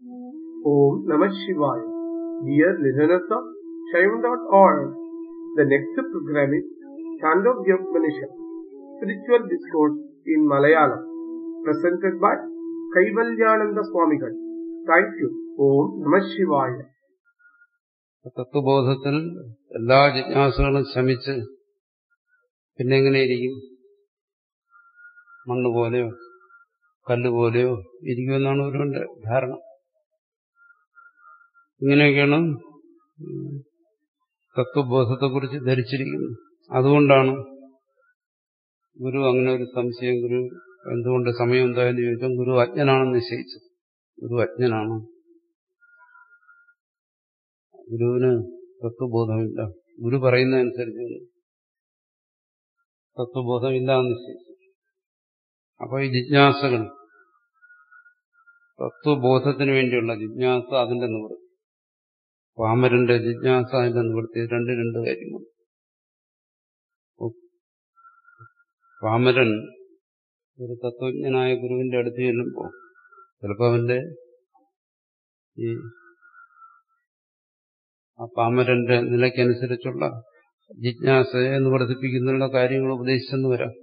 Om Namah Shivaya. Dear listeners of Shaivan.org, the next program is Chandogya Upanishad, Spiritual Discourse in Malayalam, presented by Kaivalyananda Swamigal. Thank you. Om Namah Shivaya. തത്വബോധത്തിൽ എല്ലാ ജിജ്ഞാസകളും ശമിച്ച് പിന്നെ എങ്ങനെയിരിക്കും മണ്ണ് പോലെയോ കല്ല് പോലെയോ ഇരിക്കുമെന്നാണ് ഒരുവന്റെ ധാരണ ഇങ്ങനെയൊക്കെയാണ് തത്വബോധത്തെക്കുറിച്ച് ധരിച്ചിരിക്കുന്നത് അതുകൊണ്ടാണ് ഗുരു അങ്ങനെ ഒരു സംശയം ഗുരു എന്തുകൊണ്ട് സമയം എന്തായെന്ന് ചോദിച്ചാൽ ഗുരു അജ്ഞനാണെന്ന് നിശ്ചയിച്ചു ഗുരു അജ്ഞനാണ് ഗുരുവിന് തത്വബോധമില്ല ഗുരു പറയുന്നതനുസരിച്ച് തത്വബോധമില്ല എന്ന് നിശ്ചയിച്ചു അപ്പൊ ഈ ജിജ്ഞാസകൾ തത്വബോധത്തിന് വേണ്ടിയുള്ള ജിജ്ഞാസ അതിന്റെ നിവൃത്തി പാമരന്റെ ജിജ്ഞാസ അതിന്റെ നിവൃത്തി രണ്ട് രണ്ട് കാര്യമാണ് പാമരൻ ഒരു തത്വജ്ഞനായ ഗുരുവിന്റെ അടുത്ത് ചെല്ലുമ്പോൾ ചിലപ്പോൾ അവന്റെ ഈ ആ പാമരന്റെ നിലയ്ക്കനുസരിച്ചുള്ള ജിജ്ഞാസയെ നിവർത്തിപ്പിക്കുന്നുള്ള കാര്യങ്ങൾ ഉപദേശിച്ചെന്ന് വരാം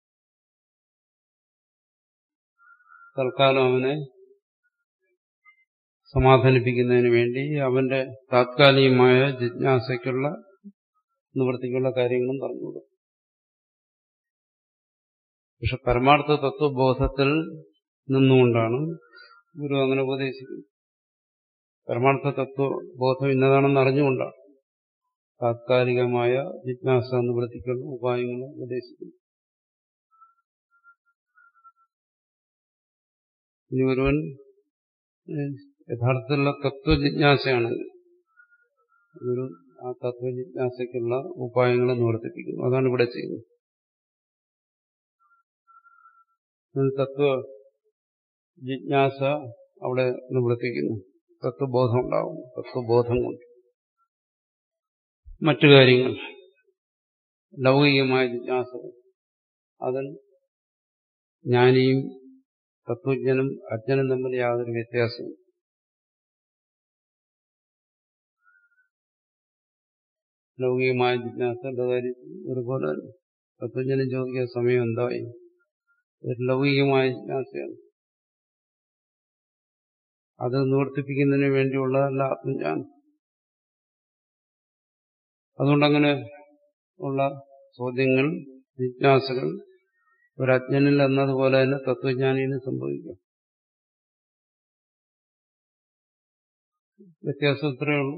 തൽക്കാലം അവനെ സമാധാനിപ്പിക്കുന്നതിന് വേണ്ടി അവന്റെ താത്കാലികമായ ജിജ്ഞാസയ്ക്കുള്ള നിവൃത്തിക്കുള്ള കാര്യങ്ങളും പറഞ്ഞുകൊടുക്കും പക്ഷെ പരമാർത്ഥ തത്വബോധത്തിൽ നിന്നുകൊണ്ടാണ് ഗുരു അങ്ങനെ ഉപദേശിക്കുന്നത് പരമാർത്ഥ തത്വബോധം ഇന്നതാണെന്ന് അറിഞ്ഞുകൊണ്ടാണ് താത്കാലികമായ ജിജ്ഞാസ നിവൃത്തിക്കുള്ള ഉപായങ്ങൾ ഉപദേശിക്കുന്നു ഇനി ഒരുവൻ യഥാർത്ഥത്തിലുള്ള തത്വജിജ്ഞാസയാണെങ്കിൽ ഒരു ആ തത്വജിജ്ഞാസയ്ക്കുള്ള ഉപായങ്ങളെ നിവർത്തിപ്പിക്കുന്നു അതാണ് ഇവിടെ ചെയ്യുന്നത് തത്വ ജിജ്ഞാസ അവിടെ നിവർത്തിക്കുന്നു തത്വബോധം ഉണ്ടാവും തത്വബോധം കൊണ്ട് മറ്റു കാര്യങ്ങൾ ലൗകികമായ ജിജ്ഞാസകൾ അതിൽ ജ്ഞാനിയും തത്വജ്ഞനും അജ്ഞനും തമ്മിൽ യാതൊരു വ്യത്യാസവും ലൗകികമായ ജിജ്ഞാസയുടെ കാര്യത്തിൽ ഒരുപോലെ തത്വജ്ഞനും ചോദിക്കുന്ന സമയം എന്തായി ഒരു ലൗകികമായ ജിജ്ഞാസയാണ് അത് നിവർത്തിപ്പിക്കുന്നതിന് വേണ്ടിയുള്ളതല്ല ആത്മജ്ഞാനം അതുകൊണ്ടങ്ങനെ ഉള്ള ചോദ്യങ്ങൾ ജിജ്ഞാസകൾ ഒരു അജ്ഞനിൽ എന്നതുപോലെ തന്നെ തത്വജ്ഞാനിന് സംഭവിക്കാം വ്യത്യാസം ഇത്രയേ ഉള്ളൂ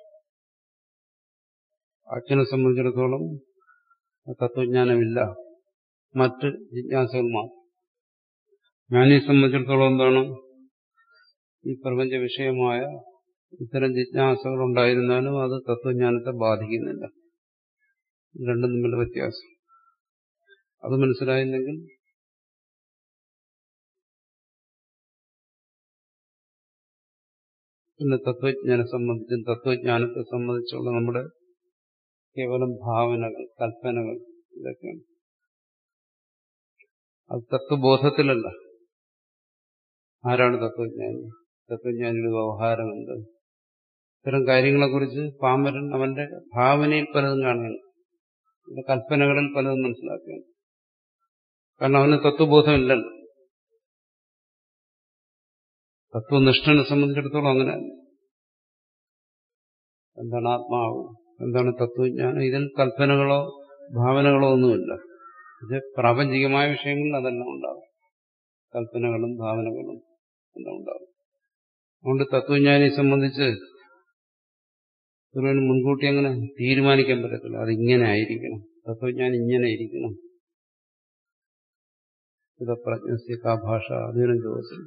അച്ഛനെ സംബന്ധിച്ചിടത്തോളം തത്വജ്ഞാനമില്ല മറ്റ് ജിജ്ഞാസകൾ മാത്രം ജ്ഞാനിയെ സംബന്ധിച്ചിടത്തോളം എന്താണ് ഈ പ്രപഞ്ച വിഷയമായ ഇത്തരം ജിജ്ഞാസകൾ ഉണ്ടായിരുന്നാലും അത് തത്വജ്ഞാനത്തെ ബാധിക്കുന്നില്ല രണ്ടും തമ്മിലുള്ള വ്യത്യാസം അത് മനസ്സിലായില്ലെങ്കിൽ പിന്നെ തത്വജ്ഞാനെ സംബന്ധിച്ചും തത്വജ്ഞാനത്തെ സംബന്ധിച്ചുള്ള നമ്മുടെ കേവലം ഭാവനകൾ കൽപ്പനകൾ ഇതൊക്കെയാണ് അത് തത്വബോധത്തിലല്ല ആരാണ് തത്വജ്ഞാനി തത്വജ്ഞാനിയുടെ വ്യവഹാരമുണ്ട് ഇത്തരം കാര്യങ്ങളെക്കുറിച്ച് പാമരൻ അവന്റെ ഭാവനയിൽ പലതും കാണുകയാണ് അവന്റെ കൽപ്പനകളിൽ പലതും മനസ്സിലാക്കുകയാണ് കാരണം അവന് തത്വബോധമില്ലല്ലോ തത്വനിഷ്ഠനെ സംബന്ധിച്ചിടത്തോളം അങ്ങനെയല്ല എന്താണ് ആത്മാവ് എന്താണ് തത്വജ്ഞാനം ഇതിൽ കൽപ്പനകളോ ഭാവനകളോ ഒന്നുമില്ല ഇത് പ്രാപഞ്ചികമായ വിഷയങ്ങളിൽ അതെല്ലാം ഉണ്ടാവും കൽപ്പനകളും ഭാവനകളും എല്ലാം ഉണ്ടാവും അതുകൊണ്ട് തത്വജ്ഞാനിയെ സംബന്ധിച്ച് ഒരുവന് മുൻകൂട്ടി അങ്ങനെ തീരുമാനിക്കാൻ പറ്റത്തില്ല അതിങ്ങനെ ആയിരിക്കണം തത്വജ്ഞാനം ഇങ്ങനെ ഇരിക്കണം പ്രജ്ഞസ്യക്കാ ഭാഷ അതിനും ചോദിച്ചു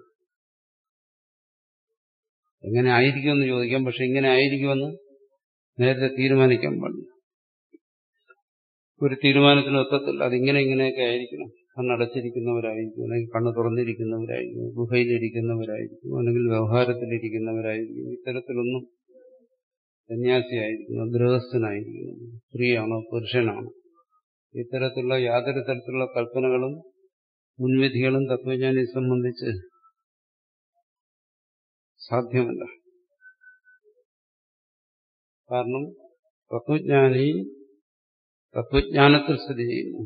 എങ്ങനെ ആയിരിക്കുമെന്ന് ചോദിക്കാം പക്ഷെ ഇങ്ങനെ ആയിരിക്കുമെന്ന് നേരത്തെ തീരുമാനിക്കാൻ പാടില്ല ഒരു തീരുമാനത്തിന് ഒത്തത്തില്ല അതിങ്ങനെ ഇങ്ങനെയൊക്കെ ആയിരിക്കണം കണ്ണടച്ചിരിക്കുന്നവരായിരിക്കും അല്ലെങ്കിൽ കണ്ണ് തുറന്നിരിക്കുന്നവരായിരിക്കും ഗുഹയിലിരിക്കുന്നവരായിരിക്കും അല്ലെങ്കിൽ വ്യവഹാരത്തിലിരിക്കുന്നവരായിരിക്കും ഇത്തരത്തിലൊന്നും സന്യാസിയായിരിക്കുന്നു ഗൃഹസ്ഥനായിരിക്കുന്നു സ്ത്രീയാണോ പുരുഷനാണോ ഇത്തരത്തിലുള്ള യാതൊരു തരത്തിലുള്ള കൽപ്പനകളും മുൻവിധികളും തത്വജ്ഞാനിയെ സംബന്ധിച്ച് സാധ്യമല്ല കാരണം തത്വജ്ഞാനി തത്വജ്ഞാനത്തിൽ സ്ഥിതി ചെയ്യുന്നു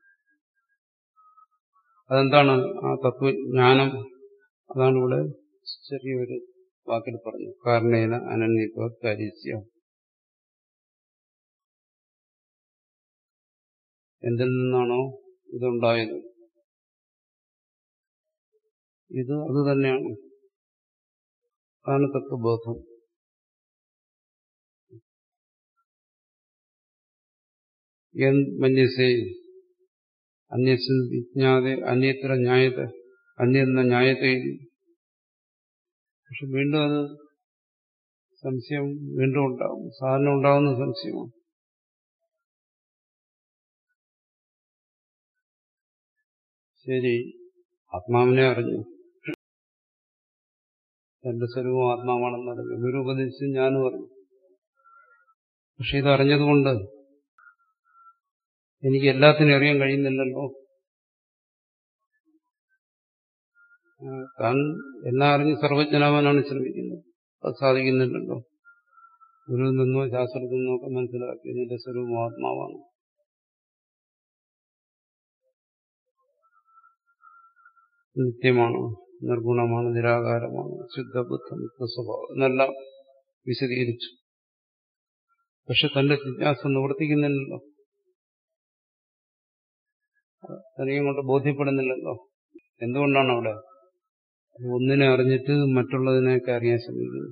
അതെന്താണ് ആ തത്വജ്ഞാനം അതാണ് ഇവിടെ ചെറിയൊരു വാക്കിൽ പറഞ്ഞു കാരണേന അനന്യത്വ കാര്യസ്യ എന്തിൽ നിന്നാണോ ഇതുണ്ടായത് ഇത് അത് തന്നെയാണ് അതാണ് തത്വബോധം മന്യസേ അന്യസ് വിജ്ഞാതെ അന്യത്ര ന്യായത അന്യെന്ന ന്യായത്തെ പക്ഷെ വീണ്ടും അത് സംശയം വീണ്ടും ഉണ്ടാവും സാധാരണ ഉണ്ടാവുന്ന സംശയമാണ് ശരി ആത്മാവിനെ അറിഞ്ഞു എന്റെ സ്വരൂപം ആത്മാവാണെന്ന് അറിഞ്ഞു ഗുരു ഉപദേശിച്ച് ഞാനും അറിഞ്ഞു പക്ഷെ ഇത് അറിഞ്ഞതുകൊണ്ട് എനിക്ക് എല്ലാത്തിനും അറിയാൻ കഴിയുന്നില്ലല്ലോ താൻ എല്ലാം അറിഞ്ഞ് സർവജ്ഞനാവാനാണ് ശ്രമിക്കുന്നത് അത് സാധിക്കുന്നില്ലല്ലോ ഗുരുവിൽ നിന്നോ ശാസ്ത്രത്തിൽ നിന്നോ ഒക്കെ മനസ്സിലാക്കി എന്റെ സ്വരൂപം ആത്മാവാണ് നിത്യമാണ് നിർഗുണമാണ് നിരാകാരമാണ് ശുദ്ധബുദ്ധം സ്വഭാവം എന്നെല്ലാം വിശദീകരിച്ചു പക്ഷെ തന്റെ ജിജ്ഞാസ നിവർത്തിക്കുന്നില്ലല്ലോ തനിയും കൊണ്ട് ബോധ്യപ്പെടുന്നില്ലല്ലോ എന്തുകൊണ്ടാണ് അവിടെ ഒന്നിനെ അറിഞ്ഞിട്ട് മറ്റുള്ളതിനെയൊക്കെ അറിയാൻ ശ്രമിക്കുന്നു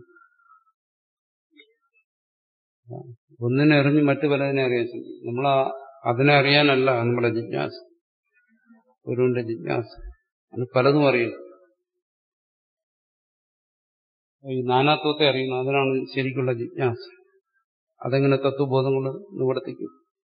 ഒന്നിനെ അറിഞ്ഞ് മറ്റു പലതിനെ അറിയാൻ ശ്രമിക്കും നമ്മൾ അതിനെ അറിയാനല്ല നമ്മുടെ ജിജ്ഞാസ ഗുരുവിന്റെ ജിജ്ഞാസ അത് പലതും അറിയുന്നു ഈ നാനാത്വത്തെ അറിയുന്നു അതിനാണ് ശരിക്കുള്ള ജിജ്ഞാസ അതെങ്ങനെ തത്വബോധം കൊണ്ട് നിവർത്തിക്കും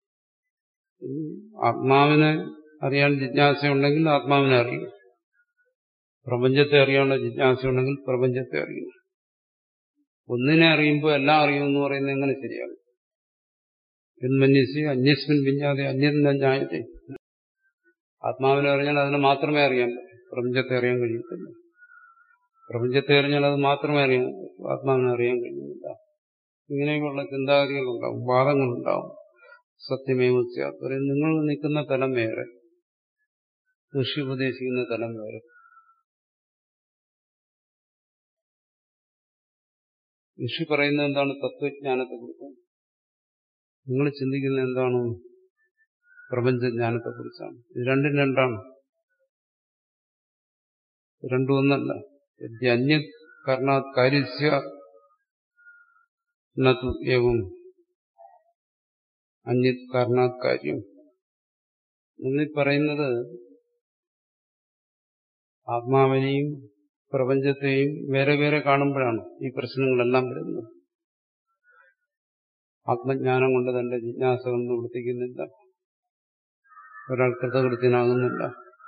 ആത്മാവിനെ അറിയാൻ ജിജ്ഞാസയുണ്ടെങ്കിൽ ആത്മാവിനെ അറിയും പ്രപഞ്ചത്തെ അറിയാനുള്ള ജിജ്ഞാസയുണ്ടെങ്കിൽ പ്രപഞ്ചത്തെ അറിയും ഒന്നിനെ അറിയുമ്പോൾ എല്ലാം അറിയുമെന്ന് പറയുന്നത് എങ്ങനെ ശരിയാകും എന്മന്യസി അന്യസ്മിൻ വിഞ്ഞാതെ അന്യന്റെ ന്യായത്തെ ആത്മാവിനെ അറിഞ്ഞാൽ അതിനെ മാത്രമേ അറിയാൻ പറ്റൂ പ്രപഞ്ചത്തെ അറിയാൻ കഴിയത്തില്ല പ്രപഞ്ചത്തെ അറിഞ്ഞാൽ അത് മാത്രമേ അറിയാൻ പറ്റൂ ആത്മാവിനെ അറിയാൻ കഴിയുന്നില്ല ഇങ്ങനെയൊക്കെയുള്ള ചിന്താഗതികളുണ്ടാവും വാദങ്ങളുണ്ടാവും സത്യമേവ പറയും നിങ്ങൾ നിൽക്കുന്ന തലം വേറെ ഋഷി ഉപദേശിക്കുന്ന തലം വേറെ ഋഷി പറയുന്നത് എന്താണ് തത്വജ്ഞാനത്തെ കുറിച്ച് നിങ്ങൾ ചിന്തിക്കുന്നത് എന്താണ് പ്രപഞ്ചജ്ഞാനത്തെ കുറിച്ചാണ് ഇത് രണ്ടും രണ്ടാണ് രണ്ടും ഒന്നല്ല അന്യ കാരണാത് കാര്യസ്യ നതു ഏവം അന്യത് കാരണാത് കാര്യം നിങ്ങൾ പറയുന്നത് ആത്മാവിനെയും പ്രപഞ്ചത്തെയും വേറെ വേറെ കാണുമ്പോഴാണ് ഈ പ്രശ്നങ്ങളെല്ലാം വരുന്നത് ആത്മജ്ഞാനം കൊണ്ട് തന്റെ ജിജ്ഞാസകൾ നിവർത്തിക്കുന്നില്ല ഒരാൾ കൃതകൃത്യനാകുന്നില്ല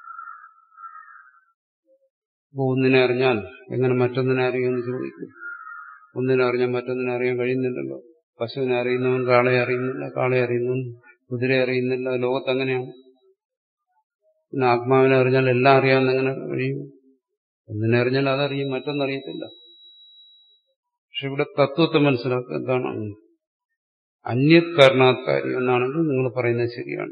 ഒന്നിനെ അറിഞ്ഞാൽ എങ്ങനെ മറ്റൊന്നിനെ അറിയുമെന്ന് ചോദിക്കും ഒന്നിനെ അറിഞ്ഞാൽ മറ്റൊന്നിനെ അറിയാൻ കഴിയുന്നില്ലല്ലോ പശുവിനെ അറിയുന്നവൻ കാളയെ അറിയുന്നില്ല കാളയെ അറിയുന്നവൻ കുതിരയെ അറിയുന്നില്ല ലോകത്ത് അങ്ങനെയാണ് പിന്നെ ആത്മാവിനെ അറിഞ്ഞാൽ എല്ലാം അറിയാമെന്ന് എങ്ങനെ കഴിയും ഒന്നിനെ അറിഞ്ഞാൽ അതറിയും മറ്റൊന്നറിയത്തില്ല പക്ഷെ ഇവിടെ തത്വത്തെ മനസ്സിലാക്കുക എന്താണ് അന്യത് കാരണാത്കാരി എന്നാണെങ്കിൽ നിങ്ങൾ പറയുന്നത് ശരിയാണ്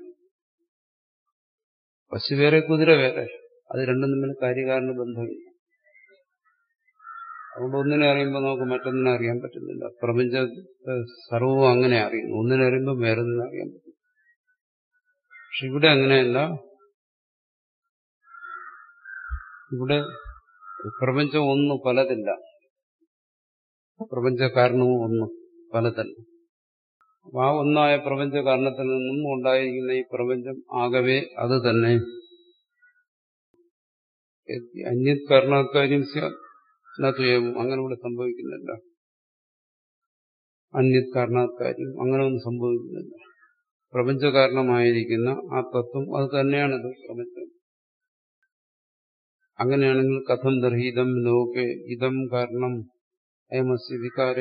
പശു വേറെ കുതിര വേറെ അത് രണ്ടും തമ്മിൽ കാര്യകാരണ ബന്ധമില്ല അതുകൊണ്ട് ഒന്നിനെ അറിയുമ്പോൾ നമുക്ക് മറ്റൊന്നിനെ അറിയാൻ പറ്റുന്നില്ല പ്രപഞ്ച സർവവും അങ്ങനെ അറിയുന്നു ഒന്നിനെ അറിയുമ്പോൾ വേറൊന്നിനെ അറിയാൻ പറ്റും പക്ഷെ ഇവിടെ അങ്ങനെയല്ല ഇവിടെ പ്രപഞ്ചം ഒന്ന് പലതില്ല പ്രപഞ്ച കാരണവും ഒന്ന് പലതല്ല അപ്പൊ ആ ഒന്നായ പ്രപഞ്ച കാരണത്തിൽ നിന്നും ഉണ്ടായിരിക്കുന്ന ഈ പ്രപഞ്ചം ആകവേ അത് തന്നെ അന്യത് കാരണക്കാര്യം നത്തുയവും അങ്ങനെ ഇവിടെ സംഭവിക്കുന്നില്ല അന്യത് കാരണക്കാര്യം അങ്ങനെ ഒന്നും സംഭവിക്കുന്നില്ല പ്രപഞ്ച കാരണമായിരിക്കുന്ന ആ തത്വം അത് തന്നെയാണിത് പ്രപഞ്ചം അങ്ങനെയാണെങ്കിൽ കഥം ദർഹിതം ലോകെ ഇതം കാരണം അയമസ്യ വികാര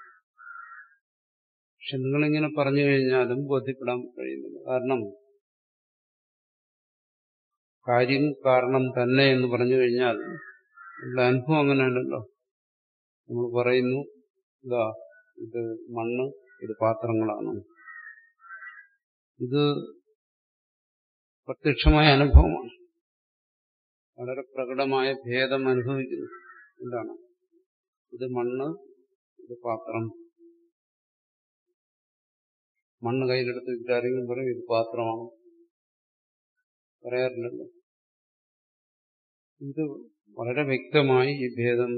പക്ഷെ നിങ്ങളിങ്ങനെ പറഞ്ഞു കഴിഞ്ഞാലും ബോധ്യപ്പെടാൻ കഴിയുന്നില്ല കാരണം കാര്യം കാരണം തന്നെ എന്ന് പറഞ്ഞു കഴിഞ്ഞാൽ ഉള്ള അനുഭവം അങ്ങനെയല്ലല്ലോ നമ്മൾ പറയുന്നു ഇതാ ഇത് മണ്ണ് ഇത് പാത്രങ്ങളാണ് ഇത് പ്രത്യക്ഷമായ അനുഭവമാണ് വളരെ പ്രകടമായ ഭേദം അനുഭവിക്കുന്നു എന്താണ് ഇത് മണ്ണ് ഇത് പാത്രം മണ്ണ് കയ്യിലെടുത്ത് ഇതാരെങ്കിലും പറയും ഇത് പാത്രമാണ് പറയാറില്ലല്ലോ ഇത് വളരെ വ്യക്തമായി ഈ ഭേദം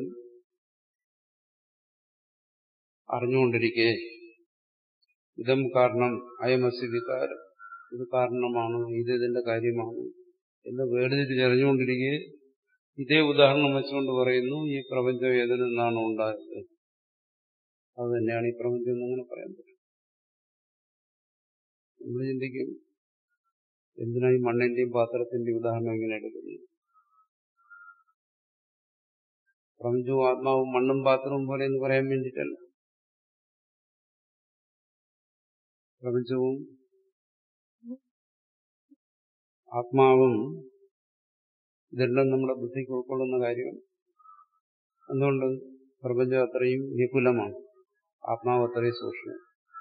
അറിഞ്ഞുകൊണ്ടിരിക്കെ ഇതം കാരണം അയമസി വികാരം ഇത് കാരണമാണ് ഇത് ഇതിന്റെ കാര്യമാണ് എന്ന് വേർതിരിച്ചറിഞ്ഞുകൊണ്ടിരിക്കെ ഇതേ ഉദാഹരണം വെച്ചുകൊണ്ട് പറയുന്നു ഈ പ്രപഞ്ചം ഏതിൽ നിന്നാണ് ഉണ്ടായത് അത് തന്നെയാണ് ഈ പ്രപഞ്ചം എന്നങ്ങനെ പറയാൻ പറ്റും നമ്മൾ ചിന്തിക്കും എന്തിനാ ഈ മണ്ണിന്റെയും പാത്രത്തിന്റെയും ഉദാഹരണം ഇങ്ങനെ എടുക്കുന്നത് പ്രപഞ്ചവും ആത്മാവും മണ്ണും പാത്രവും പോലെ എന്ന് പറയാൻ വേണ്ടിയിട്ടല്ല പ്രപഞ്ചവും ആത്മാവും ഇതെല്ലാം നമ്മുടെ ബുദ്ധിക്ക് ഉൾക്കൊള്ളുന്ന കാര്യമാണ് എന്തുകൊണ്ട് പ്രപഞ്ചം അത്രയും വിപുലമാണ് ആത്മാവ് അത്രയും സൂക്ഷ്മം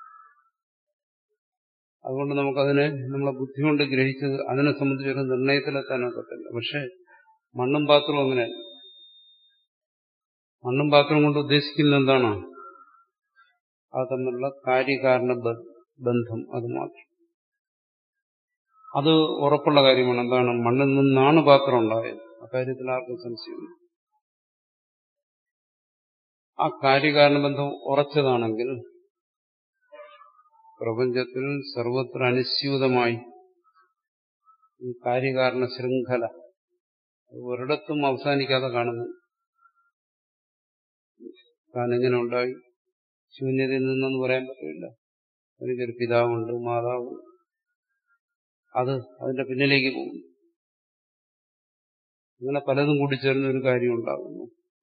അതുകൊണ്ട് നമുക്കതിനെ നമ്മളെ ബുദ്ധി കൊണ്ട് ഗ്രഹിച്ച് അതിനെ സംബന്ധിച്ചൊരു നിർണയത്തിലെത്താനൊക്കത്തില്ല പക്ഷെ മണ്ണും പാത്രവും അങ്ങനെ മണ്ണും പാത്രവും കൊണ്ട് ഉദ്ദേശിക്കുന്നത് എന്താണ് അത് തമ്മിലുള്ള കാര്യകാരണ ബന്ധം അത് മാത്രം അത് ഉറപ്പുള്ള കാര്യമാണ് എന്താണ് മണ്ണിൽ നിന്നാണ് പാത്രം ഉണ്ടായത് അക്കാര്യത്തിൽ ആർക്കും സംശയമില്ല ആ കാര്യകാരണബന്ധം ഉറച്ചതാണെങ്കിൽ പ്രപഞ്ചത്തിൽ സർവത്ര അനുസ്യൂതമായി ഈ കാര്യകാരണ ശൃംഖല ഒരിടത്തും അവസാനിക്കാതെ കാണുന്നു താൻ എങ്ങനെ ഉണ്ടായി ശൂന്യതയിൽ നിന്നെന്ന് പറയാൻ പറ്റില്ല എനിക്കൊരു പിതാവുണ്ട് മാതാവുണ്ട് അത് അതിന്റെ പിന്നിലേക്ക് പോകുന്നു അങ്ങനെ പലതും കൂടിച്ചേർന്ന ഒരു കാര്യം ഉണ്ടാകുന്നു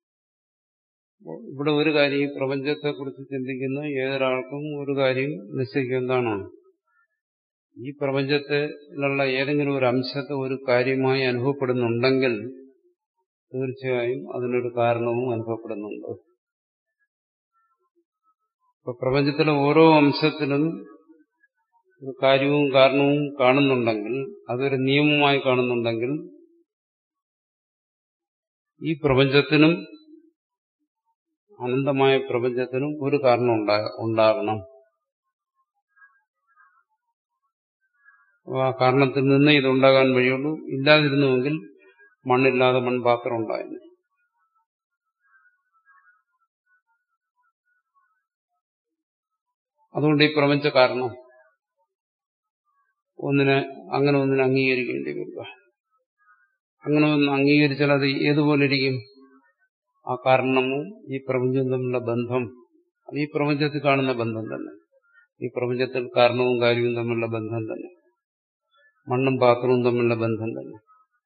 ഇവിടെ ഒരു കാര്യം ഈ പ്രപഞ്ചത്തെക്കുറിച്ച് ചിന്തിക്കുന്ന ഏതൊരാൾക്കും ഒരു കാര്യം നിശ്ചയിക്കും എന്താണ് ഈ പ്രപഞ്ചത്തിലുള്ള ഏതെങ്കിലും ഒരു അംശത്തെ ഒരു കാര്യമായി അനുഭവപ്പെടുന്നുണ്ടെങ്കിൽ തീർച്ചയായും അതിനൊരു കാരണവും അനുഭവപ്പെടുന്നുണ്ട് ഇപ്പൊ പ്രപഞ്ചത്തിലെ ഓരോ അംശത്തിലും ഒരു കാര്യവും കാരണവും കാണുന്നുണ്ടെങ്കിൽ അതൊരു നിയമമായി കാണുന്നുണ്ടെങ്കിൽ ഈ പ്രപഞ്ചത്തിനും അനന്തമായ പ്രപഞ്ചത്തിനും ഒരു കാരണം ഉണ്ടാകണം ആ കാരണത്തിൽ നിന്ന് ഇതുണ്ടാകാൻ വഴിയുള്ളൂ ഇല്ലാതിരുന്നുവെങ്കിൽ മണ്ണില്ലാതെ മൺപാത്രം ഉണ്ടായിരുന്നു അതുകൊണ്ട് ഈ പ്രപഞ്ച കാരണം ഒന്നിനെ അങ്ങനെ ഒന്നിനെ അംഗീകരിക്കേണ്ടി വരിക അങ്ങനെ ഒന്ന് അംഗീകരിച്ചാൽ അത് ഏതുപോലെ ഇരിക്കും ആ കാരണവും ഈ പ്രപഞ്ചവും തമ്മിലുള്ള ബന്ധം അത് ഈ പ്രപഞ്ചത്തിൽ കാണുന്ന ബന്ധം തന്നെ ഈ പ്രപഞ്ചത്തിൽ കാരണവും കാര്യവും തമ്മിലുള്ള ബന്ധം തന്നെ മണ്ണും പാത്രവും തമ്മിലുള്ള ബന്ധം തന്നെ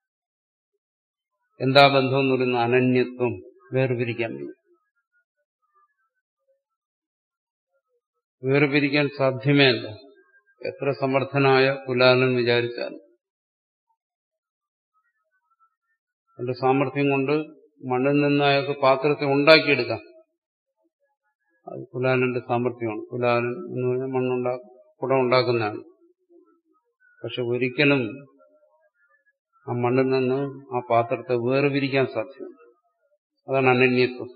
എന്താ ബന്ധം എന്ന് പറയുന്ന അനന്യത്വം വേർപിരിക്കാൻ വയ്യ വേർപിരിക്കാൻ സാധ്യമേ അല്ല എത്ര സമർത്ഥനായ കുലാലൻ വിചാരിച്ചാൽ എന്റെ സാമർഥ്യം കൊണ്ട് മണ്ണിൽ നിന്ന് അയാൾക്ക് പാത്രത്തെ ഉണ്ടാക്കിയെടുക്കാം അത് കുലാലന്റെ സാമർഥ്യമാണ് കുലാലൻ എന്ന് പറഞ്ഞാൽ മണ്ണുണ്ടാ കുടം ഉണ്ടാക്കുന്നതാണ് പക്ഷെ ഒരിക്കലും ആ മണ്ണിൽ നിന്ന് ആ പാത്രത്തെ വേർപിരിക്കാൻ സാധ്യമല്ല അതാണ് അനന്യത്വം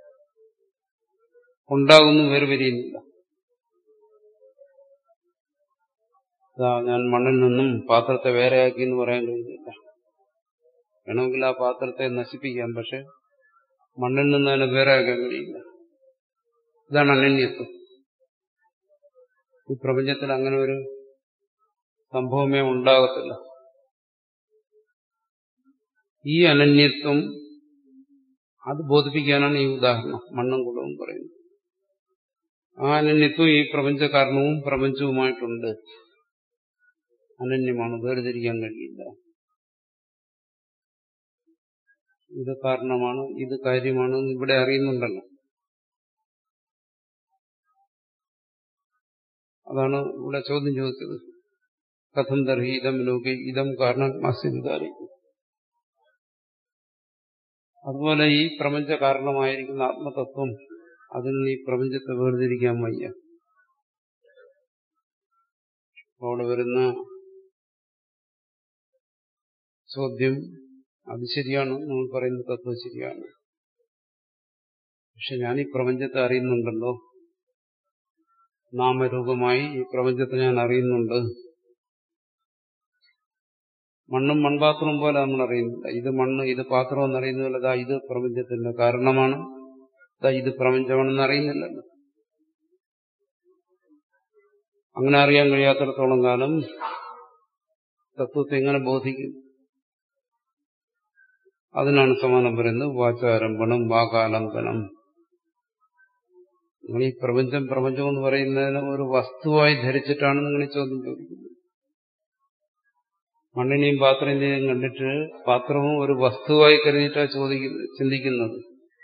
ഉണ്ടാകുന്നു വേർപിരിയുന്നില്ല ഞാൻ മണ്ണിൽ നിന്നും പാത്രത്തെ വേറെയാക്കി എന്ന് പറയാൻ കഴിയുന്നില്ല വേണമെങ്കിൽ ആ പാത്രത്തെ നശിപ്പിക്കാം പക്ഷെ മണ്ണിൽ നിന്ന് അതിനെ വേറെയാക്കാൻ കഴിയില്ല ഇതാണ് അനന്യത്വം ഈ പ്രപഞ്ചത്തിൽ അങ്ങനെ ഒരു സംഭവമേ ഉണ്ടാകത്തില്ല ഈ അനന്യത്വം അത് ബോധിപ്പിക്കാനാണ് ഈ ഉദാഹരണം മണ്ണും കുളവും പറയുന്നത് ആ അനന്യത്വം ഈ പ്രപഞ്ച കാരണവും പ്രപഞ്ചവുമായിട്ടുണ്ട് അനന്യമാണ് വേർതിരിക്കാൻ കഴിയില്ല ഇത് കാരണമാണ് ഇത് കാര്യമാണ് ഇവിടെ അറിയുന്നുണ്ടല്ലോ അതാണ് ഇവിടെ ചോദ്യം ചോദിച്ചത് കഥം തർഹി ഇതം ലോകെ ഇതം കാരണം ആസ്വദിക്കാരി അതുപോലെ ഈ പ്രപഞ്ച കാരണമായിരിക്കുന്ന ആത്മതത്വം അതിൽ നിന്ന് ഈ പ്രപഞ്ചത്തെ വേർതിരിക്കാൻ വയ്യ അവിടെ വരുന്ന ചോദ്യം അത് ശരിയാണ് നമ്മൾ പറയുന്ന തത്വം ശരിയാണ് പക്ഷെ ഞാൻ ഈ പ്രപഞ്ചത്തെ അറിയുന്നുണ്ടല്ലോ നാമരൂപമായി ഈ പ്രപഞ്ചത്തെ ഞാൻ അറിയുന്നുണ്ട് മണ്ണും മൺപാത്രവും പോലെ നമ്മൾ അറിയുന്നില്ല ഇത് മണ്ണ് ഇത് പാത്രം എന്നറിയുന്നില്ല ദാ ഇത് പ്രപഞ്ചത്തിന്റെ കാരണമാണ് ദാ ഇത് പ്രപഞ്ചമാണെന്ന് അറിയുന്നില്ലല്ലോ അങ്ങനെ അറിയാൻ കഴിയാത്തിടത്തോളം കാലം തത്വത്തെ എങ്ങനെ ബോധിക്കും അതിനാണ് സമാനം പറയുന്നത് വാചാരംഭണം വാകാലംബനം നിങ്ങൾ ഈ പ്രപഞ്ചം പ്രപഞ്ചം എന്ന് പറയുന്നതിന് ഒരു വസ്തുവായി ധരിച്ചിട്ടാണ് നിങ്ങൾ ഈ ചോദ്യം ചോദിക്കുന്നത് മണ്ണിനെയും പാത്രത്തിനെയും കണ്ടിട്ട് പാത്രവും ഒരു വസ്തുവായി കരുതിയിട്ടാണ് ചോദിക്കുന്നത് ചിന്തിക്കുന്നത്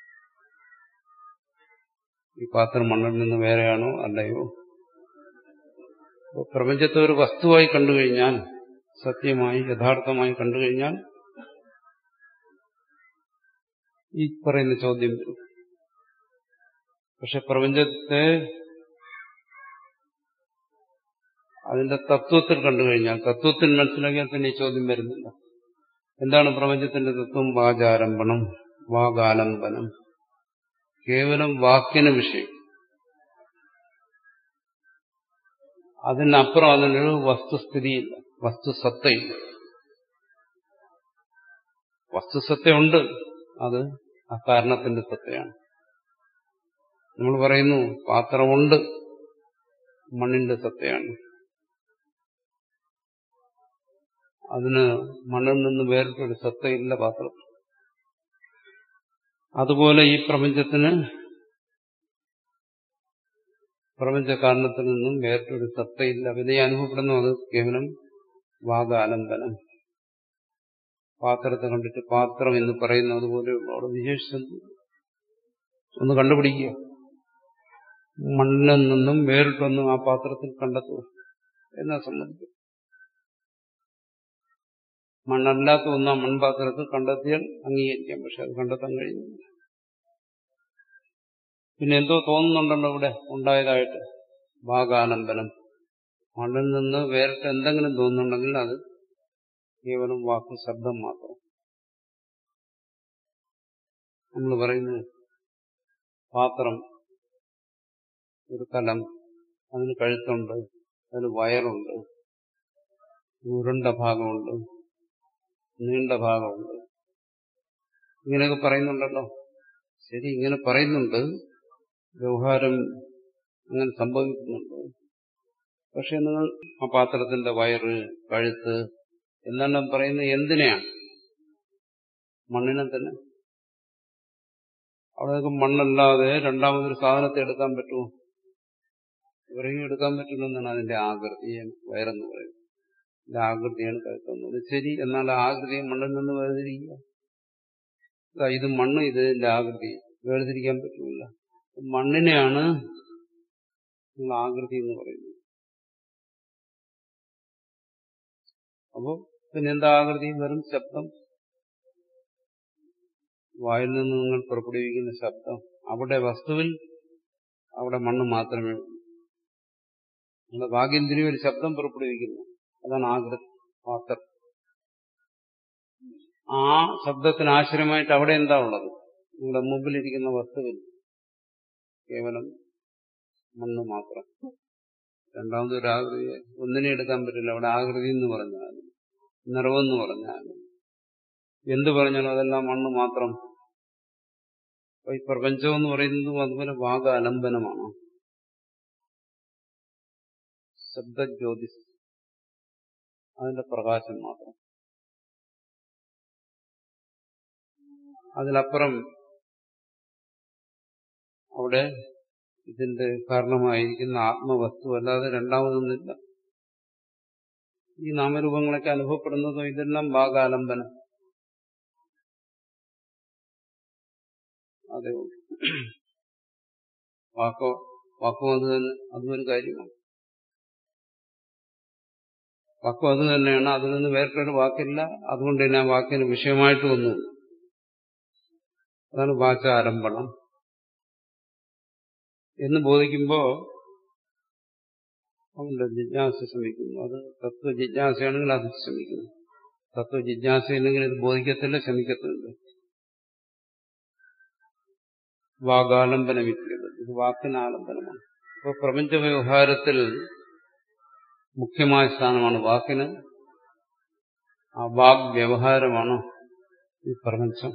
ഈ പാത്രം മണ്ണിൽ നിന്ന് വേറെയാണോ അല്ലയോ പ്രപഞ്ചത്തെ ഒരു വസ്തുവായി കണ്ടുകഴിഞ്ഞാൽ സത്യമായി യഥാർത്ഥമായി കണ്ടുകഴിഞ്ഞാൽ ഈ പറയുന്ന ചോദ്യം വരും പക്ഷെ പ്രപഞ്ചത്തെ അതിന്റെ തത്വത്തിൽ കണ്ടുകഴിഞ്ഞാൽ തത്വത്തിൽ മനസ്സിലാക്കിയാൽ തന്നെ ഈ ചോദ്യം വരുന്നില്ല എന്താണ് പ്രപഞ്ചത്തിന്റെ തത്വം വാചാരംഭണം വാഗാലംബനം കേവലം വാക്കിന് വിഷയം അതിനപ്പുറം അതിനൊരു വസ്തുസ്ഥിതിയില്ല വസ്തുസത്തയില്ല വസ്തുസത്തയുണ്ട് അത് ആ കാരണത്തിന്റെ സത്തയാണ് നമ്മൾ പറയുന്നു പാത്രമുണ്ട് മണ്ണിന്റെ സത്തയാണ് അതിന് മണ്ണിൽ നിന്ന് വേറിട്ടൊരു സത്തയില്ല പാത്രം അതുപോലെ ഈ പ്രപഞ്ചത്തിന് പ്രപഞ്ച കാരണത്തിൽ നിന്നും വേറിട്ടൊരു സത്തയില്ല പിന്നെ അനുഭവപ്പെടുന്നു അത് കേവലം വാഗാലംബനം പാത്രത്തെ കണ്ടിട്ട് പാത്രം എന്ന് പറയുന്നത് പോലെയുള്ള അവിടെ വിശേഷിച്ചത് ഒന്ന് കണ്ടുപിടിക്കുക മണ്ണിൽ നിന്നും വേറിട്ടൊന്നും ആ പാത്രത്തിൽ കണ്ടെത്തുക എന്നാ സംബന്ധിക്കും മണ്ണല്ലാത്ത ഒന്ന് ആ മൺപാത്രത്തിൽ കണ്ടെത്തിയാൽ അംഗീകരിക്കാം പക്ഷെ അത് കണ്ടെത്താൻ കഴിയുന്നില്ല പിന്നെ എന്തോ തോന്നുന്നുണ്ടല്ലോ ഇവിടെ ഉണ്ടായതായിട്ട് ഭാഗാനന്ദനം മണ്ണിൽ നിന്ന് വേറിട്ട് എന്തെങ്കിലും തോന്നുന്നുണ്ടെങ്കിൽ അത് കേവലം വാക്ക് ശബ്ദം മാത്രം നമ്മൾ പറയുന്നു പാത്രം ഒരു കലം അതിന് കഴുത്തുണ്ട് അതിന് വയറുണ്ട് ഉരുണ്ട ഭാഗമുണ്ട് നീണ്ട ഭാഗമുണ്ട് ഇങ്ങനെയൊക്കെ പറയുന്നുണ്ടല്ലോ ശരി ഇങ്ങനെ പറയുന്നുണ്ട് വ്യവഹാരം അങ്ങനെ സംഭവിക്കുന്നുണ്ട് പക്ഷെ നിങ്ങൾ ആ പാത്രത്തിന്റെ വയറ് കഴുത്ത് എന്നെല്ലാം പറയുന്നത് എന്തിനെയാണ് മണ്ണിനെ തന്നെ അവിടെയൊക്കെ മണ്ണല്ലാതെ രണ്ടാമതൊരു സാധനത്തെ എടുക്കാൻ പറ്റുമോ ഇവരെയും എടുക്കാൻ പറ്റില്ലെന്നാണ് അതിന്റെ ആകൃതി വയറെന്ന് പറയുന്നത് ഇതിന്റെ ആകൃതിയാണ് കഴുത്തുന്നത് ശരി എന്നാൽ ആകൃതിയെ മണ്ണിൽ നിന്ന് വേർതിരിക്കുക ഇത് മണ്ണ് ഇത് ഇതിന്റെ ആകൃതി വേർതിരിക്കാൻ പറ്റില്ല മണ്ണിനെയാണ് നിങ്ങൾ ആകൃതി എന്ന് പറയുന്നത് അപ്പോ പിന്നെ എന്താ ആകൃതി വെറും ശബ്ദം വായിൽ നിന്ന് നിങ്ങൾ പുറപ്പെടുവിക്കുന്ന ശബ്ദം അവിടെ വസ്തുവിൽ അവിടെ മണ്ണ് മാത്രമേ ഉള്ളൂ നിങ്ങളുടെ ഭാഗ്യന്തിരി ഒരു ശബ്ദം പുറപ്പെടുവിക്കുന്നു അതാണ് ആകൃതി പാത്രം ആ ശബ്ദത്തിന് ആശ്രയമായിട്ട് അവിടെ എന്താ ഉള്ളത് നിങ്ങളുടെ മുമ്പിലിരിക്കുന്ന വസ്തുവിൽ കേവലം മണ്ണ് മാത്രം രണ്ടാമത് ഒരു ആകൃതി ഒന്നിനെ എടുക്കാൻ പറ്റില്ല അവിടെ ആകൃതി എന്ന് പറഞ്ഞാൽ നിറവെന്ന് പറഞ്ഞാൽ എന്ത് പറഞ്ഞാലും അതെല്ലാം മണ്ണ് മാത്രം അപ്പൊ ഈ പ്രപഞ്ചം എന്ന് പറയുന്നതും അതുപോലെ വാഗ അലംബനമാണ് ശബ്ദജ്യോതിസ് അതിന്റെ പ്രകാശം മാത്രം അതിലപ്പുറം അവിടെ ഇതിന്റെ കാരണമായിരിക്കുന്ന ആത്മവസ്തു അല്ലാതെ രണ്ടാമതൊന്നുമില്ല ഈ നാമരൂപങ്ങളൊക്കെ അനുഭവപ്പെടുന്നതോ ഇതെല്ലാം ഭാഗാലംബനം അതേ ഉള്ളൂ വാക്കോ വാക്കും അത് തന്നെ അതും ഒരു കാര്യമാണ് വാക്കും അത് തന്നെയാണ് അതിൽ നിന്ന് വേറിട്ടൊരു വാക്കില്ല അതുകൊണ്ട് തന്നെ ആ വാക്കിന് വിഷയമായിട്ട് ഒന്നുമില്ല അതാണ് വാചാരംഭണം എന്ന് ബോധിക്കുമ്പോ അവന്റെ ജിജ്ഞാസ ശ്രമിക്കുന്നു അത് തത്വ ജിജ്ഞാസയാണെങ്കിൽ അത് ശ്രമിക്കുന്നു തത്വ ജിജ്ഞാസ ഇല്ലെങ്കിൽ ഇത് ബോധിക്കത്തില്ല ശ്രമിക്കത്തില്ല വാഗാലംബനമില്ല ഇത് വാക്കിന് ആലംബനമാണ് അപ്പോൾ പ്രപഞ്ച വ്യവഹാരത്തിൽ മുഖ്യമായ സ്ഥാനമാണ് വാക്കിന് ആ വാഗ് വ്യവഹാരമാണ് ഈ പ്രപഞ്ചം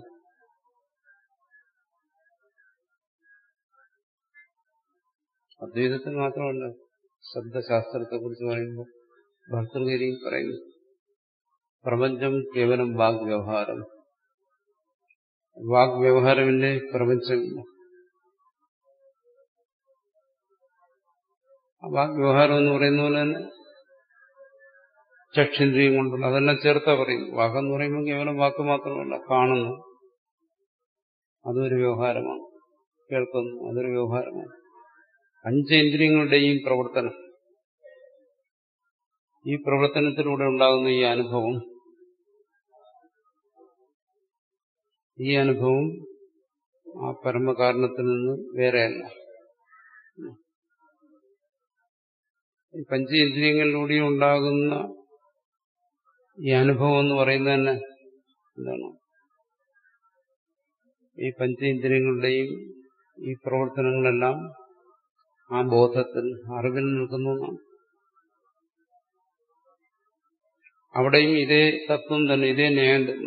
അദ്വൈതത്തിൽ മാത്രമല്ല ശബ്ദശാസ്ത്രത്തെ കുറിച്ച് പറയുമ്പോൾ ഭർത്തൃഗിരിയും പറയുന്നു പ്രപഞ്ചം കേവലം വാഗ് വ്യവഹാരം വാഗ് വ്യവഹാരമില്ലേ പ്രപഞ്ചമില്ല ആ വാഗ് വ്യവഹാരം എന്ന് പറയുന്ന പോലെ തന്നെ ചക്ഷേന്ദ്രിയം കൊണ്ടുള്ള അതെല്ലാം ചേർത്താ പറയും വാക്കെന്ന് പറയുമ്പോൾ കേവലം വാക്ക് മാത്രമല്ല കാണുന്നു അതൊരു വ്യവഹാരമാണ് കേൾക്കുന്നു അതൊരു വ്യവഹാരമാണ് പഞ്ചേന്ദ്രിയങ്ങളുടെയും പ്രവർത്തനം ഈ പ്രവർത്തനത്തിലൂടെ ഉണ്ടാകുന്ന ഈ അനുഭവം ഈ അനുഭവം ആ പരമകാരണത്തിൽ നിന്ന് വേറെയല്ല ഈ പഞ്ചേന്ദ്രിയങ്ങളിലൂടെ ഉണ്ടാകുന്ന ഈ അനുഭവം എന്ന് പറയുന്നത് തന്നെ എന്താണ് ഈ പഞ്ചേന്ദ്രിയങ്ങളുടെയും ഈ പ്രവർത്തനങ്ങളെല്ലാം ആ ബോധത്തിൽ അറിവിൽ നിൽക്കുന്നതാണ് അവിടെയും ഇതേ തത്വം തന്നെ ഇതേ ന്യായം തന്നെ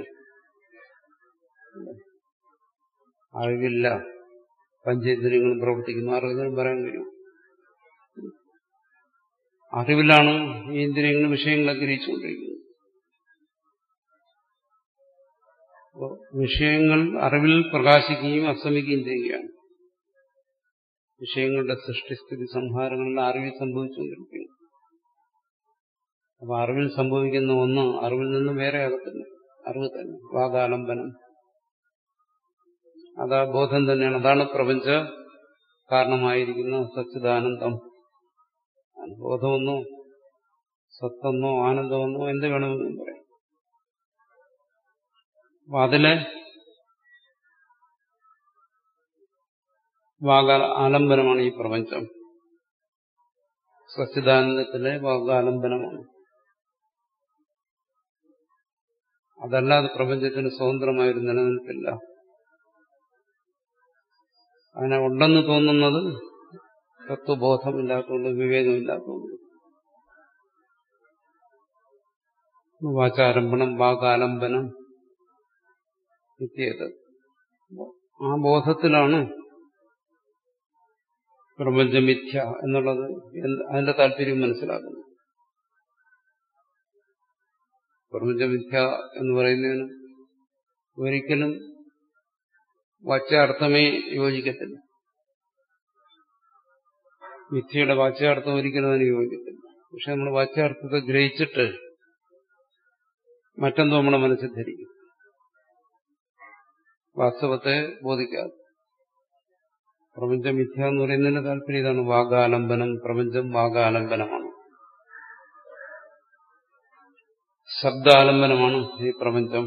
അറിവില്ല പഞ്ചേന്ദ്രിയങ്ങളും പ്രവർത്തിക്കുന്നു അറിവിനും പറയാൻ കഴിയും അറിവിലാണ് ഈ ഇന്ദ്രിയങ്ങൾ വിഷയങ്ങളെ ഗ്രഹിച്ചുകൊണ്ടിരിക്കുന്നത് അപ്പോൾ വിഷയങ്ങൾ അറിവിൽ പ്രകാശിക്കുകയും അസ്തമിക്കുകയും ചെയ്യുകയാണ് വിഷയങ്ങളുടെ സൃഷ്ടിസ്ഥിതി സംഹാരങ്ങളിൽ അറിവിൽ സംഭവിച്ചുകൊണ്ടിരിക്കുന്നു അപ്പൊ അറിവിൽ സംഭവിക്കുന്ന ഒന്ന് അറിവിൽ നിന്ന് വേറെ ആകത്തില്ല അറിവ് തന്നെ വാകാലംബനം അതാ ബോധം തന്നെയാണ് അതാണ് പ്രപഞ്ച കാരണമായിരിക്കുന്ന സച്ചിദാനന്ദം ബോധമെന്നോ സത്തെന്നോ ആനന്ദമെന്നോ എന്ത് വേണമെന്നും പറയാം അപ്പൊ അതിലെ വാഗ ആലംബനമാണ് ഈ പ്രപഞ്ചം സച്ചിദാനന്ദത്തിലെ വാഗാലംബനമാണ് അതല്ലാതെ പ്രപഞ്ചത്തിന് സ്വതന്ത്രമായൊരു നിലനിൽപ്പില്ല അങ്ങനെ ഉണ്ടെന്ന് തോന്നുന്നത് തത്വബോധമില്ലാത്തതുകൊണ്ട് വിവേകമില്ലാത്തതുകൊണ്ട് വാചാരംഭണം വാകാലംബനം എത്തിയത് ആ ബോധത്തിലാണ് പ്രപഞ്ചമിഥ്യ എന്നുള്ളത് അതിന്റെ താല്പര്യം മനസ്സിലാക്കുന്നു പ്രപഞ്ചമിഥ്യ എന്ന് പറയുന്നതിന് ഒരിക്കലും വാച്യാർത്ഥമേ യോജിക്കത്തില്ല മിഥ്യയുടെ വാച്യാർത്ഥം ഒരിക്കലും അതിന് യോജിക്കത്തില്ല പക്ഷെ നമ്മൾ വാച്യാർത്ഥത്തെ ഗ്രഹിച്ചിട്ട് മറ്റെന്തോ നമ്മുടെ മനസ്സിൽ ധരിക്കും വാസ്തവത്തെ ബോധിക്കാതെ പ്രപഞ്ചം മിഥ്യ എന്ന് പറയുന്നതിന്റെ താല്പര്യം ഇതാണ് വാഗാലംബനം പ്രപഞ്ചം വാഗാലംബനമാണ് ശബ്ദാലംബനമാണ് ഈ പ്രപഞ്ചം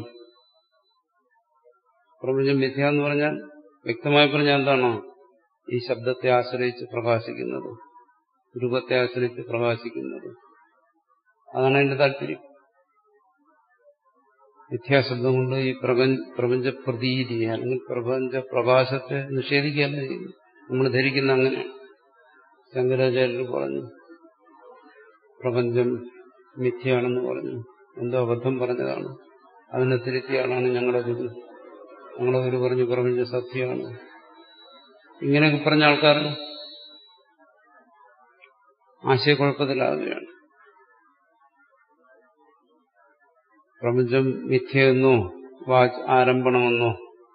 പ്രപഞ്ചം മിഥ്യ എന്ന് പറഞ്ഞാൽ വ്യക്തമായി പറഞ്ഞാൽ എന്താണോ ഈ ശബ്ദത്തെ ആശ്രയിച്ച് പ്രകാശിക്കുന്നത് രൂപത്തെ ആശ്രയിച്ച് പ്രകാശിക്കുന്നത് അതാണ് അതിന്റെ താല്പര്യം മിഥ്യാശബ്ദം കൊണ്ട് ഈ പ്രപഞ്ച പ്രതീതി അല്ലെങ്കിൽ പ്രപഞ്ച പ്രകാശത്തെ നിഷേധിക്കുകയല്ല ചെയ്യുന്നു നമ്മൾ ധരിക്കുന്ന അങ്ങനെ ശങ്കരാചാര്യർ പറഞ്ഞു പ്രപഞ്ചം മിഥ്യയാണെന്ന് പറഞ്ഞു എന്തോ അബദ്ധം പറഞ്ഞതാണ് അതിനെ തിരുത്തിയ ആളാണ് ഞങ്ങളുടെ ഗുരു ഞങ്ങളുടെ ഗുരു പറഞ്ഞു പ്രപഞ്ച സത്യമാണ് ഇങ്ങനെയൊക്കെ പറഞ്ഞ ആൾക്കാർ ആശയക്കുഴപ്പത്തിലാകുകയാണ് പ്രപഞ്ചം മിഥ്യയെന്നോ വാച് ആരംഭണമെന്നോ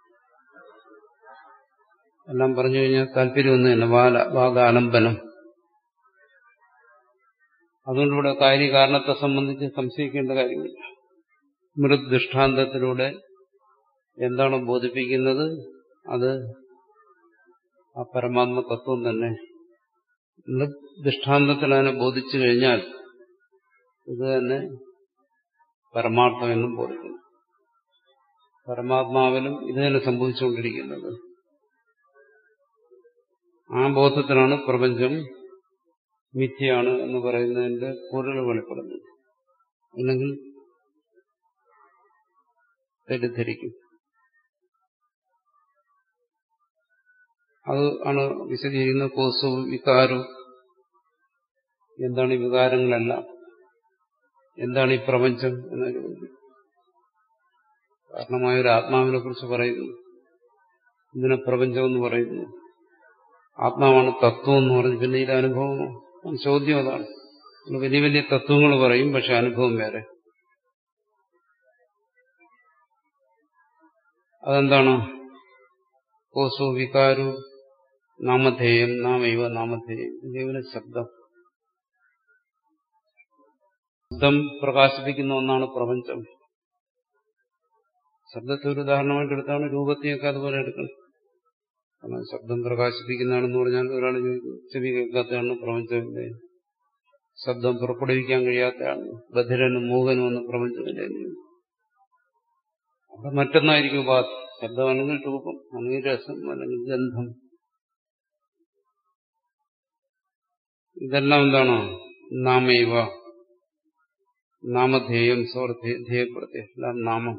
എല്ലാം പറഞ്ഞു കഴിഞ്ഞാൽ താല്പര്യമൊന്നും തന്നെ വാല വാഗാലംബനം അതുകൊണ്ട് ഇവിടെ കാര്യകാരണത്തെ സംബന്ധിച്ച് സംശയിക്കേണ്ട കാര്യമില്ല മൃത് ദൃഷ്ടാന്തത്തിലൂടെ എന്താണ് ബോധിപ്പിക്കുന്നത് അത് ആ പരമാത്മ തത്വം തന്നെ ദൃഷ്ടാന്തത്തിൽ അതിനെ ബോധിച്ചു കഴിഞ്ഞാൽ ഇത് തന്നെ പരമാർത്ഥം എന്നും ബോധിക്കുന്നു പരമാത്മാവിലും ഇത് തന്നെ സംഭവിച്ചുകൊണ്ടിരിക്കുന്നത് ആ ബോധത്തിലാണ് പ്രപഞ്ചം മിഥ്യയാണ് എന്ന് പറയുന്നതിന്റെ പൊരുൾ വെളിപ്പെടുന്നത് അല്ലെങ്കിൽ തെറ്റിദ്ധരിക്കും അത് ആണ് വിശദീകരിക്കുന്ന കോസവും വികാരവും എന്താണ് ഈ വികാരങ്ങളെല്ലാം എന്താണ് ഈ പ്രപഞ്ചം എന്നൊരു കാരണമായ ഒരു ആത്മാവിനെ കുറിച്ച് പറയുന്നു ഇതിനെ പ്രപഞ്ചം എന്ന് പറയുന്നു ആത്മാവാണ് തത്വം എന്ന് പറഞ്ഞു പിന്നെ ഇത് അനുഭവമോ ചോദ്യം അതാണ് വലിയ വലിയ തത്വങ്ങൾ പറയും പക്ഷെ അനുഭവം വേറെ അതെന്താണ് കോസോ വികാരോ നാമധേയം നാമൈവ നാമധേയം കേവല ശബ്ദം ശബ്ദം പ്രകാശിപ്പിക്കുന്ന ഒന്നാണ് പ്രപഞ്ചം ശബ്ദത്തെ ഒരു ഉദാഹരണമായിട്ട് എടുത്താണ് രൂപത്തെയൊക്കെ അതുപോലെ എടുക്കണം കാരണം ശബ്ദം പ്രകാശിപ്പിക്കുന്നതാണെന്ന് പറഞ്ഞാൽ ഒരാൾ ചോദിക്കും ചെവി കേൾക്കാത്തതാണ് പ്രപഞ്ചമില്ലേ ശബ്ദം പുറപ്പെടുവിക്കാൻ കഴിയാത്തതാണ് ബധിരനും മൂകനും ഒന്നും പ്രപഞ്ചമില്ലേ അവിടെ മറ്റൊന്നായിരിക്കും ഉപാധി ശബ്ദം അല്ലെങ്കിൽ രൂപം അല്ലെങ്കിൽ രസം അല്ലെങ്കിൽ ഗന്ധം ഇതെല്ലാം എന്താണ് നാമൈവ നാമധേയം സ്വർധേയപ്പെടുത്തി എല്ലാം നാമം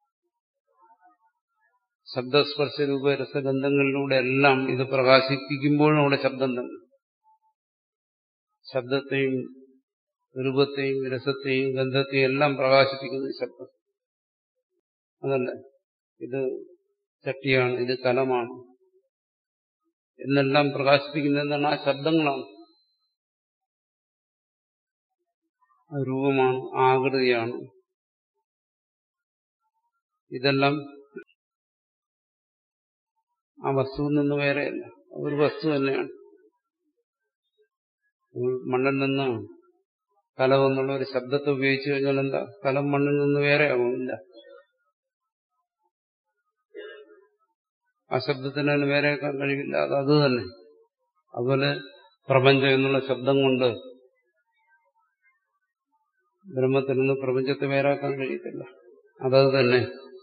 ശബ്ദസ്പർശ രൂപ രസഗന്ധങ്ങളിലൂടെ എല്ലാം ഇത് പ്രകാശിപ്പിക്കുമ്പോഴും അവിടെ ശബ്ദം തന്നെ ശബ്ദത്തെയും രൂപത്തെയും രസത്തെയും ഗന്ധത്തെയും എല്ലാം പ്രകാശിപ്പിക്കുന്നത് ശബ്ദം അതല്ല ഇത് ചട്ടിയാണ് ഇത് കലമാണ് എന്നെല്ലാം പ്രകാശിപ്പിക്കുന്നത് എന്താണ് ആ ശബ്ദങ്ങളാണ് രൂപമാണ് ആകൃതിയാണ് ഇതെല്ലാം ആ വസ്തുവിൽ നിന്ന് വേറെയല്ല ഒരു വസ്തു തന്നെയാണ് മണ്ണിൽ നിന്ന് കലം എന്നുള്ള ഒരു ശബ്ദത്തെ ഉപയോഗിച്ചു കഴിഞ്ഞാൽ എന്താ കലം മണ്ണിൽ നിന്ന് വേറെ ആകുമില്ല ആ ശബ്ദത്തിന് തന്നെ വേറെ ആക്കാൻ കഴിയില്ല അത് അത് തന്നെ അതുപോലെ പ്രപഞ്ചം എന്നുള്ള ശബ്ദം കൊണ്ട് ബ്രഹ്മത്തിൽ നിന്ന് പ്രപഞ്ചത്തെ വേറാക്കാൻ കഴിയത്തില്ല അതത് തന്നെ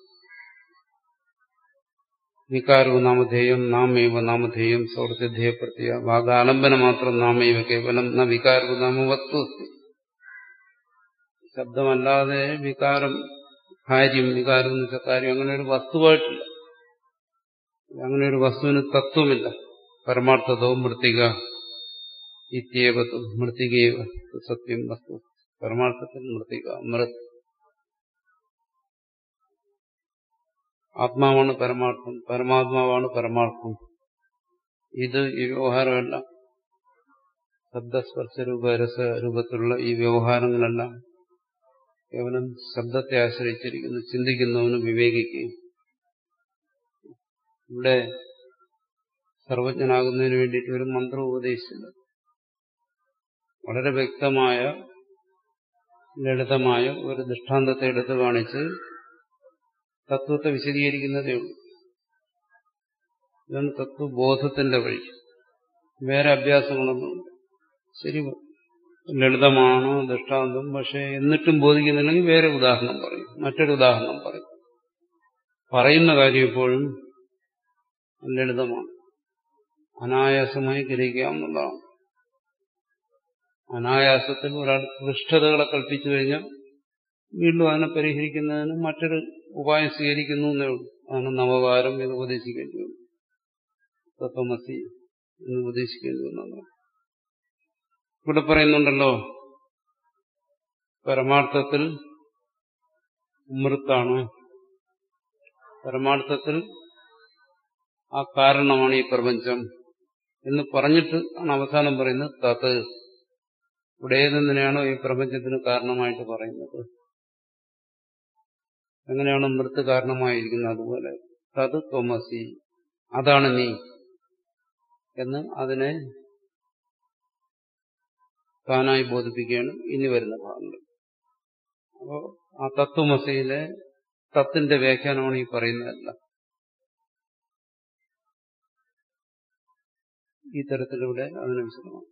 വികാരവും നാമധേയം നാമൈവ നാമധേയം സൗഹൃദധ്യേയപ്പെടുത്തിയ ഭാഗാലംബന മാത്രം നാമൈവ കേവലം ന വികാരവും നാമ വസ്തു ശബ്ദമല്ലാതെ വികാരം കാര്യം വികാരം എന്ന് വെച്ചാൽ കാര്യം അങ്ങനെ ഒരു വസ്തുവായിട്ടില്ല അങ്ങനെ ഒരു വസ്തുവിന് തത്വമില്ല പരമാർത്ഥതോ മൃത്തിക ഇത്യേവത്വം മൃത്തികേവ സത്യം വസ്തു പരമാർത്ഥത്തിൽ മൃത്തിക മൃത് ആത്മാവാണ് പരമാർത്ഥം പരമാത്മാവാണ് പരമാർത്ഥം ഇത് ഈ വ്യവഹാരമെല്ലാം ശബ്ദസ്പർശ രൂപ രസ രൂപത്തിലുള്ള ഈ വ്യവഹാരങ്ങളെല്ലാം കേവലം ശബ്ദത്തെ ആശ്രയിച്ചിരിക്കുന്നു ചിന്തിക്കുന്നവന് വിവേകിക്കുകയും ഇവിടെ സർവജ്ഞനാകുന്നതിന് വേണ്ടിയിട്ട് ഒരു മന്ത്രം ഉപദേശിച്ചില്ല വളരെ വ്യക്തമായ ലളിതമായ ഒരു ദൃഷ്ടാന്തത്തെ എടുത്തു കാണിച്ച് തത്വത്തെ വിശദീകരിക്കുന്നതേ ഉള്ളൂ ഇതാണ് തത്വബോധത്തിന്റെ വഴി വേറെ അഭ്യാസങ്ങളൊന്നുമില്ല ശരി ലളിതമാണ് ദൃഷ്ടാന്തം പക്ഷെ എന്നിട്ടും ബോധിക്കുന്നില്ലെങ്കിൽ വേറെ ഉദാഹരണം പറയും മറ്റൊരു ഉദാഹരണം പറയും പറയുന്ന കാര്യം എപ്പോഴും ലളിതമാണ് അനായാസമായി ഗ്രഹിക്കാവുന്നതാണ് അനായാസത്തിൽ ഒരാൾ പൃഷ്ഠതകളെ കൽപ്പിച്ചു കഴിഞ്ഞാൽ വീണ്ടും അതിനെ പരിഹരിക്കുന്നതിന് മറ്റൊരു ഉപായം സ്വീകരിക്കുന്നു എന്നേ ഉള്ളൂ അതാണ് നവകാരം എന്ന് ഉപദേശിക്കേണ്ടി വന്നു തത്വമസി എന്ന് ഉപദേശിക്കേണ്ടി വന്നു ഇവിടെ പറയുന്നുണ്ടല്ലോ പരമാർത്ഥത്തിൽ മൃത്താണ് പരമാർത്ഥത്തിൽ ആ കാരണമാണ് ഈ പ്രപഞ്ചം എന്ന് പറഞ്ഞിട്ട് ആണ് അവസാനം പറയുന്നത് തത് ഇവിടെ ഏതെന്തിനാണോ ഈ പ്രപഞ്ചത്തിന് കാരണമായിട്ട് പറയുന്നത് എങ്ങനെയാണ് മൃത്ത് കാരണമായിരിക്കുന്നത് അതുപോലെ തത് ത്വമസി അതാണ് നീ എന്ന് അതിനെ താനായി ബോധിപ്പിക്കുകയാണ് ഇനി വരുന്ന ഭാഗങ്ങൾ അപ്പോ ആ തത്വമസിയിലെ തത്തിന്റെ വ്യാഖ്യാനമാണ് ഈ പറയുന്നതല്ല ഈ തരത്തിലൂടെ അതിനെ വിശദമാണ്